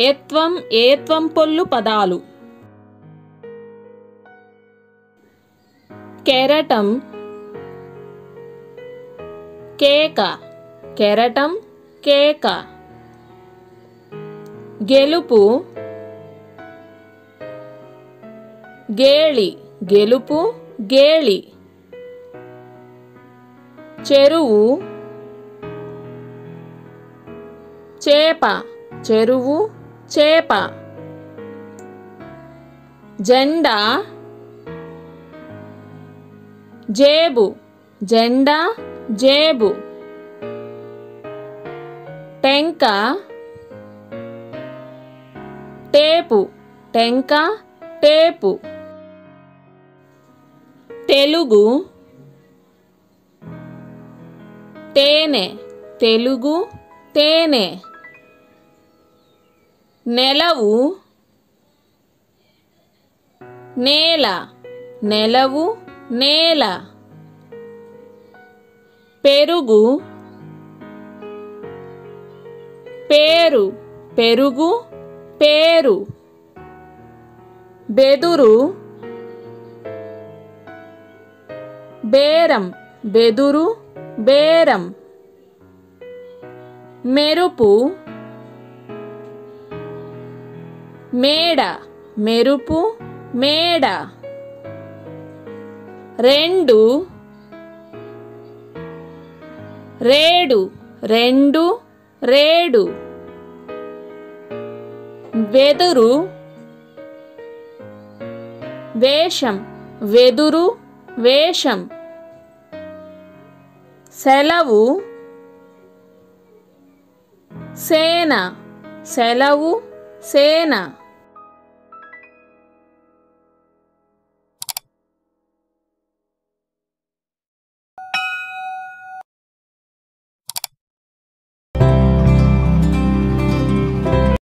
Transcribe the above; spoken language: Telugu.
ఏత్వం ఏత్వం పొల్లు పదాలు కెరటం కేక కెరటం కేక గెలుపు గేళి గెలుపు గేళి చెరువు చేప చెరువు చేప జెండా జేబు జెండా జేబు టెంక టేపు టెంక టేపు తెలుగు తేనె తెలుగు తేనె నెలవు నేల నెలవు నేల పెరుగు పేరు పెరుగు పేరు బెదురు బేరం బెదురు బేరం మెరుపు మేడ మెరుపు మేడ రెండు రేడు రెండు రేడు వెదురు వేషం వెదురు వేషం సెలవు సేన సెలవు సేన